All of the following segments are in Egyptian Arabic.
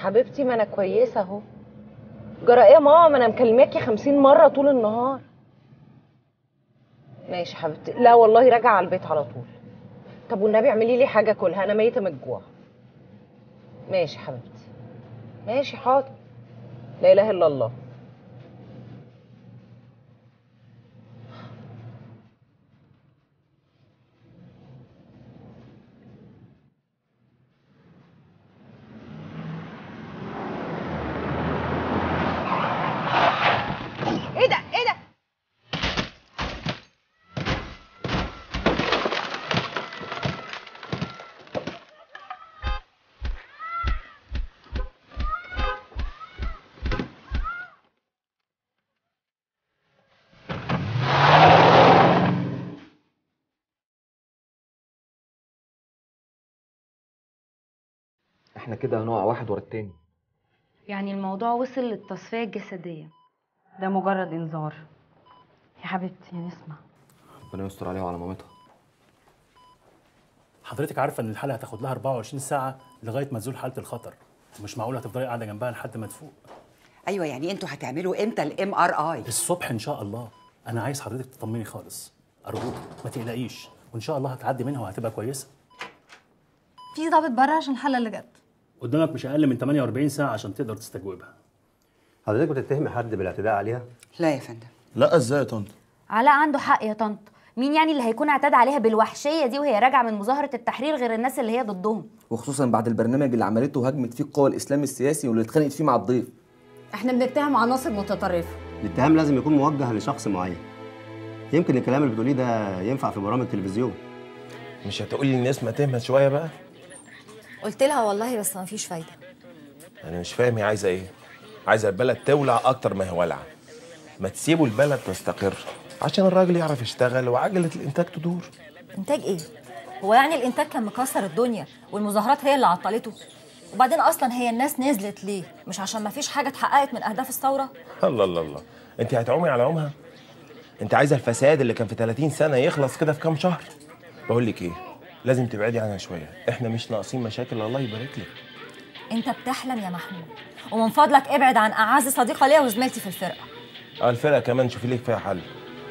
حبيبتي ما انا كويسه اهو جرى ايه يا ماما ما انا مكلماكي خمسين مره طول النهار ماشي حبيبتي لا والله راجعه على البيت على طول طب والنبي اعملي لي حاجه كلها انا ميته من الجوع ماشي حبيبتي ماشي حاضر لا اله الا الله ايه ده ايه ده احنا كده هنقع واحد ورا التاني يعني الموضوع وصل للتصفية الجسدية ده مجرد انذار يا حبيبتي يا نسمة ربنا يستر عليها وعلى مامتها حضرتك عارفه ان الحاله هتاخد لها 24 ساعه لغايه ما تزول حاله الخطر مش معقول هتفضلي قاعده جنبها لحد ما تفوق ايوه يعني انتوا هتعملوا امتى الام ار اي الصبح ان شاء الله انا عايز حضرتك تطمني خالص ارجوك ما تقلقيش وان شاء الله هتعدي منها وهتبقى كويسه في ضابط بره عشان الحاله اللي جت قدامك مش اقل من 48 ساعه عشان تقدر تستجوبها حضرتك بتتهمي حد بالاعتداء عليها؟ لا يا فندم لا ازاي يا طنط علاء عنده حق يا طنط مين يعني اللي هيكون اعتاد عليها بالوحشيه دي وهي راجعه من مظاهره التحرير غير الناس اللي هي ضدهم وخصوصا بعد البرنامج اللي عملته وهجمت فيه القوى الاسلامي السياسي واللي اتخانقت فيه مع الضيف احنا بنتهم عناصر متطرفه الاتهام لازم يكون موجه لشخص معين يمكن الكلام اللي بتقوليه ده ينفع في برامج تلفزيون مش هتقولي للناس ما تهمت شويه بقى قلت لها والله بس ما فيش فايده انا مش فاهم هي عايزه ايه عايزه البلد تولع اكتر ما هي والعه ما تسيبوا البلد تستقر عشان الراجل يعرف يشتغل وعجله الانتاج تدور انتاج ايه هو يعني الانتاج كان مكسر الدنيا والمظاهرات هي اللي عطلته وبعدين اصلا هي الناس نزلت ليه مش عشان ما فيش حاجه اتحققت من اهداف الثوره الله الله الله انت هتعومي على عمها انت عايزه الفساد اللي كان في 30 سنه يخلص كده في كام شهر بقول لك ايه لازم تبعدي عنها شويه احنا مش ناقصين مشاكل الله يبارك لك انت بتحلم يا محمود ومن فضلك ابعد عن اعز صديقه ليا وزميلتي في الفرقه اه الفرقه كمان شوفي لك فيها حل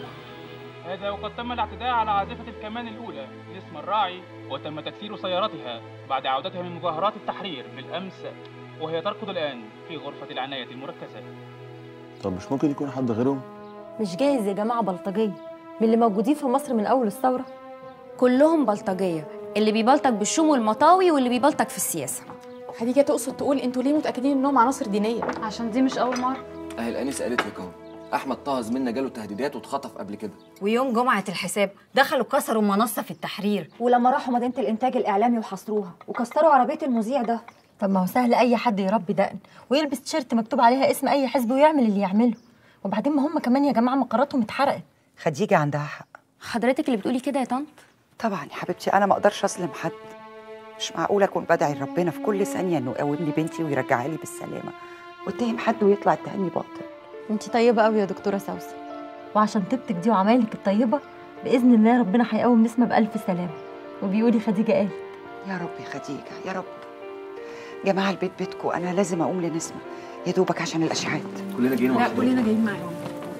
هذا وقد تم الاعتداء على عازفة الكمان الأولى لاسم الراعي وتم تكسير سيارتها بعد عودتها من مظاهرات التحرير بالأمس وهي تركض الآن في غرفة العناية المركزة طب مش ممكن يكون حد غيرهم مش جايز يا جماعه بلطجيه من اللي موجودين في مصر من اول الثوره كلهم بلطجيه اللي بيبلطج بالشوم والمطاوي واللي بيبلطج في السياسه خديجه تقصد تقول انتوا ليه متاكدين انهم عناصر دينيه عشان دي مش اول مره اهي الانسه قالت لك اهو احمد طه زميلنا جاله تهديدات واتخطف قبل كده ويوم جمعه الحساب دخلوا كسروا منصه في التحرير ولما راحوا مدينه الانتاج الاعلامي وحصروها وكسروا عربيه المذيع ده طب ما هو سهل اي حد يربي دقن ويلبس تيشيرت مكتوب عليها اسم اي حزب ويعمل اللي يعمله وبعدين ما هم كمان يا جماعه مقراتهم اتحرقت خديجه عندها حق حضرتك اللي بتقولي كده يا طنط طبعا يا حبيبتي انا ما اقدرش اظلم حد مش معقول اكون بدعي لربنا في كل ثانيه انه يقومني بنتي ويرجعها لي بالسلامه واتهم حد ويطلع اتهامي باطل انت طيبه قوي يا دكتوره سوسن وعشان طيبتك دي وعمايلك الطيبه باذن الله ربنا هيقوم نسمه بالف سلامه وبيقولي خديجه قالت يا رب يا خديجه يا رب جماعه البيت بيتكم انا لازم اقوم لنسمه يا دوبك عشان الاشعاعات كلنا جايين لا كلنا جايين معاهم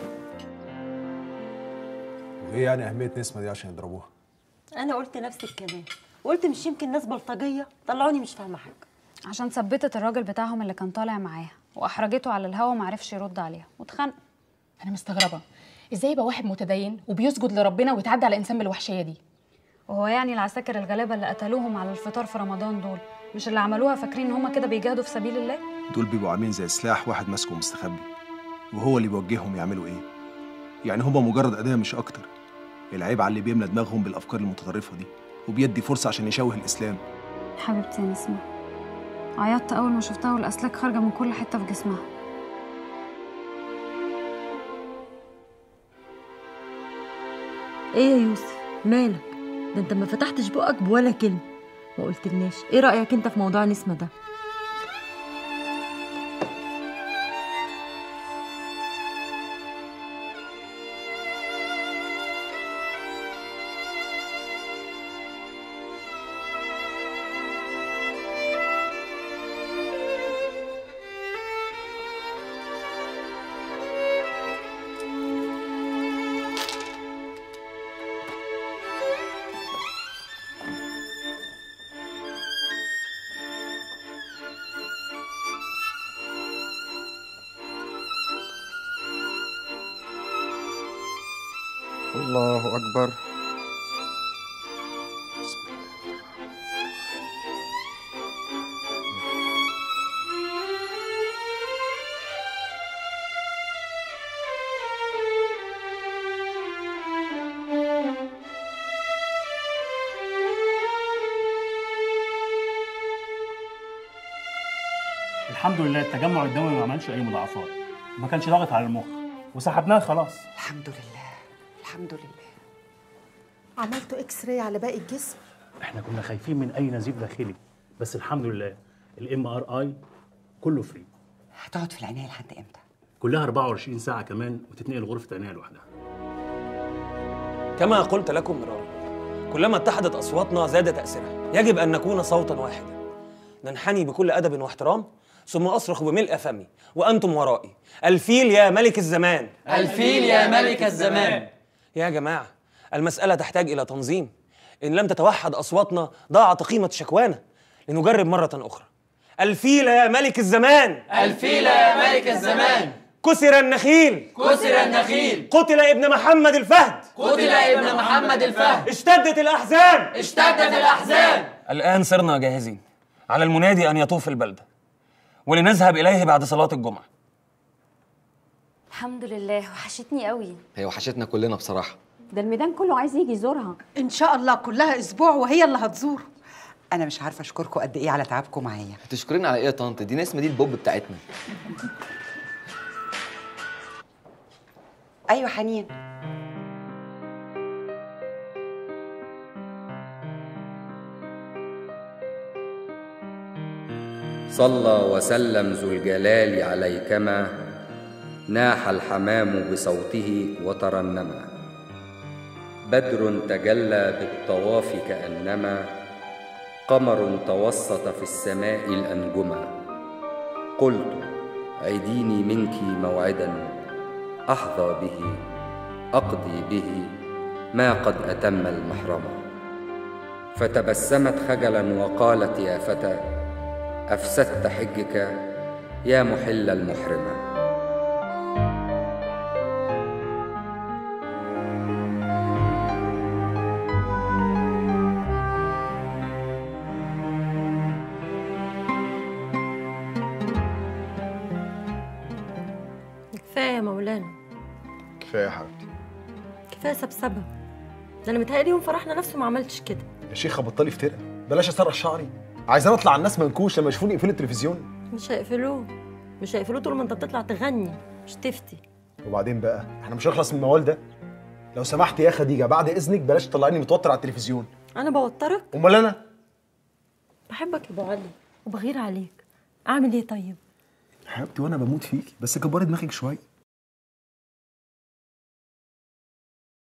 وايه يعني اهميه نسمه دي عشان يضربوها انا قلت نفس الكلام قلت مش يمكن ناس بلطجيه طلعوني مش فاهمه حاجه عشان ثبتت الراجل بتاعهم اللي كان طالع معاها واحرجته على الهوا ومعرفش يرد عليها واتخانقوا انا مستغربه ازاي يبقى واحد متدين وبيسجد لربنا ويتعدى على انسان بالوحشيه دي وهو يعني العساكر الغلابه اللي قتلوهم على الفطار في رمضان دول مش اللي عملوها فاكرين ان هم كده بيجاهدوا في سبيل الله دول بيبقوا عاملين زي سلاح واحد ماسكه مستخبي وهو اللي بيوجههم يعملوا ايه يعني هما مجرد اداه مش اكتر العيب على اللي بيملى دماغهم بالافكار المتطرفه دي وبيدي فرصه عشان يشوه الاسلام حبيبتي يا نسمة عيطت اول ما شفتها والاسلاك خارجه من كل حته في جسمها ايه يا يوسف مالك ده انت ما فتحتش بقك بولا كلمه ما قلتلناش ايه رايك انت في موضوع نسمه ده الله أكبر الحمد لله التجمع الدموي ما عملش اي مضاعفات ما كانش ضاغط على المخ وسحبناه خلاص الحمد لله الحمد لله عملتوا اكس راي على باقي الجسم احنا كنا خايفين من اي نزيف داخلي بس الحمد لله الام ار اي كله فري هتقعد في العناية لحد امتى؟ كلها 24 ساعه كمان وتتنقل غرفه عنايه لوحدها كما قلت لكم مرارا كلما اتحدت أصواتنا زاد تأثيرها يجب أن نكون صوتا واحدا ننحني بكل أدب واحترام ثم أصرخ بملء فمي وأنتم ورائي الفيل يا ملك الزمان الفيل يا ملك الزمان. يا جماعة المسألة تحتاج إلى تنظيم إن لم تتوحد أصواتنا ضاعت قيمة شكوانا لنجرب مرة أخرى الفيل يا ملك الزمان الفيل يا ملك الزمان كسر النخيل كسر النخيل قتل ابن محمد الفهد قتل ابن محمد الفهد اشتدت الأحزان اشتدت الأحزان الآن صرنا جاهزين على المنادي أن يطوف البلدة ولنذهب إليه بعد صلاة الجمعة الحمد لله وحشتني قوي هي وحشتنا كلنا بصراحه ده الميدان كله عايز يجي يزورها ان شاء الله كلها اسبوع وهي اللي هتزور أنا مش عارفة أشكركم قد إيه على تعبكم معايا هتشكرين على ايه يا طنط دي نسمه دي البوب بتاعتنا أيوة حنين صلى وسلم ذو الجلال عليكما ناح الحمام بصوته وترنما بدر تجلى بالطواف كأنما قمر توسط في السماء الأنجما قلت عديني منك موعدا أحظى به أقضي به ما قد أتم المحرم فتبسمت خجلا وقالت يا فتى أفسدت حجك يا محل المحرمة كفايه يا مولانا كفايه يا حبيبتي كفايه سبسبه ده انا متهيألي يوم فرحنا نفسه ما عملتش كده يا شيخه بطلي افترق بلاش اسرح شعري عايزين اطلع على الناس منكوش لما يشوفوني يقفلوا التلفزيون مش هيقفلوه مش هيقفلوه طول ما انت بتطلع تغني مش تفتي وبعدين بقى احنا مش هنخلص من الموال ده لو سمحت يا خديجه بعد اذنك بلاش تطلعيني متوتر على التلفزيون انا بوترك امال انا بحبك يا ابو علي وبغير عليك اعمل ايه طيب حبيبتي وانا بموت فيكي بس كبري دماغك شويه